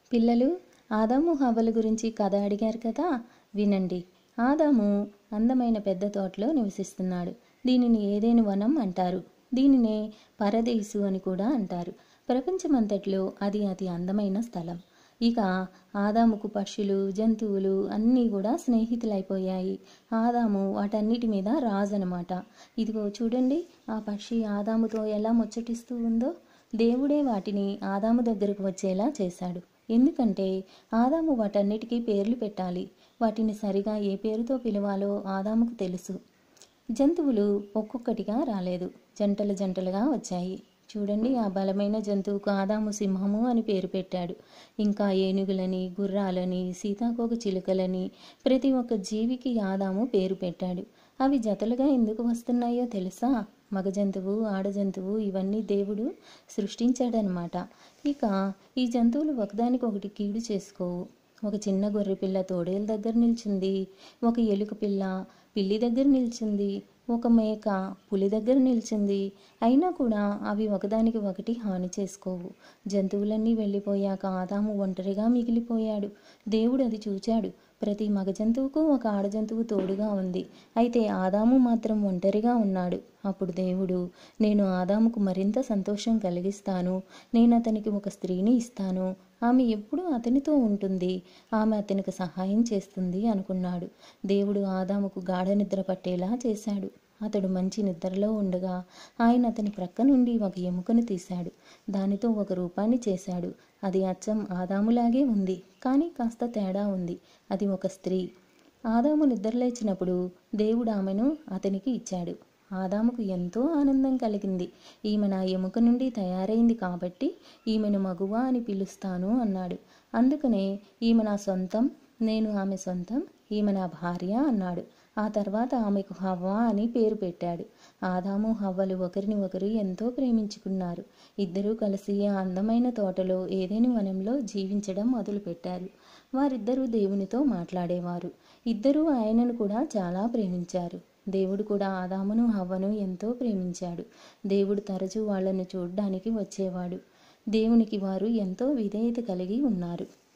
పిల్లలు ఆదాము హవ్వల గురించి కథ అడిగారు కదా వినండి ఆదాము అందమైన పెద్ద తోటలో నివసిస్తున్నాడు దీనిని ఏదేని వనం అంటారు దీనినే పరదేశు అని కూడా అంటారు ప్రపంచమంతట్లో అది అతి అందమైన స్థలం ఇక ఆదాముకు పక్షులు జంతువులు అన్నీ కూడా స్నేహితులైపోయాయి ఆదాము వాటన్నిటి మీద రాజు అనమాట ఇదిగో చూడండి ఆ పక్షి ఆదాముతో ఎలా ముచ్చటిస్తూ ఉందో దేవుడే వాటిని ఆదాము దగ్గరకు వచ్చేలా చేశాడు ఎందుకంటే ఆదాము వాటన్నిటికీ పేర్లు పెట్టాలి వాటిని సరిగా ఏ పేరుతో పిలవాలో ఆదాముకు తెలుసు జంతువులు ఒక్కొక్కటిగా రాలేదు జంటలు జంటలుగా వచ్చాయి చూడండి ఆ బలమైన జంతువుకు ఆదాము సింహము అని పేరు పెట్టాడు ఇంకా ఏనుగులని గుర్రాలని సీతాకోక చిలుకలని ప్రతి ఒక్క జీవికి ఆదాము పేరు పెట్టాడు అవి జతలుగా ఎందుకు వస్తున్నాయో తెలుసా మగ జంతువు ఆడ జంతువు ఇవన్నీ దేవుడు సృష్టించాడనమాట ఇక ఈ జంతువులు ఒకదానికొకటి కీడు చేసుకోవు ఒక చిన్న గొర్రె పిల్ల తోడేల దగ్గర నిల్చుంది ఒక ఎలుక పిల్ల పిల్లి దగ్గర నిల్చుంది ఒక మేక పులి దగ్గర నిల్చుంది అయినా కూడా అవి ఒకదానికి ఒకటి హాని చేసుకోవు జంతువులన్నీ వెళ్ళిపోయాక ఆదాము ఒంటరిగా మిగిలిపోయాడు దేవుడు అది చూచాడు ప్రతి మగ జంతువుకు ఒక ఆడ జంతువు తోడుగా ఉంది అయితే ఆదాము మాత్రం ఒంటరిగా ఉన్నాడు అప్పుడు దేవుడు నేను ఆదాముకు మరింత సంతోషం కలిగిస్తాను నేను అతనికి ఒక స్త్రీని ఇస్తాను ఆమె ఎప్పుడూ అతనితో ఉంటుంది ఆమె అతనికి సహాయం చేస్తుంది అనుకున్నాడు దేవుడు ఆదాముకు గాఢ నిద్ర పట్టేలా చేశాడు అతడు మంచి నిద్రలో ఉండగా ఆయన అతని ప్రక్క నుండి ఒక ఎముకను తీశాడు దానితో ఒక రూపాన్ని చేశాడు అది అచ్చం ఆదాములాగే ఉంది కానీ కాస్త తేడా ఉంది అది ఒక స్త్రీ ఆదాము నిద్రలేచినప్పుడు దేవుడు ఆమెను అతనికి ఇచ్చాడు ఆదాముకు ఎంతో ఆనందం కలిగింది ఈమె నా ఎముక నుండి తయారైంది కాబట్టి ఈమెను మగువ అని పిలుస్తాను అన్నాడు అందుకనే ఈమె నా సొంతం నేను ఆమె సొంతం ఈమె నా భార్య అన్నాడు ఆ తర్వాత ఆమెకు హవ్వ అని పేరు పెట్టాడు ఆదాము హవ్వలు ఒకరిని ఒకరు ఎంతో ప్రేమించుకున్నారు ఇద్దరూ కలిసి ఆ అందమైన తోటలో ఏదేని వనంలో జీవించడం మొదలుపెట్టారు వారిద్దరూ దేవునితో మాట్లాడేవారు ఇద్దరూ ఆయనను కూడా చాలా ప్రేమించారు దేవుడు కూడా ఆదామును హవ్వను ఎంతో ప్రేమించాడు దేవుడు తరచూ వాళ్ళను చూడ్డానికి వచ్చేవాడు దేవునికి వారు ఎంతో విధేయత కలిగి ఉన్నారు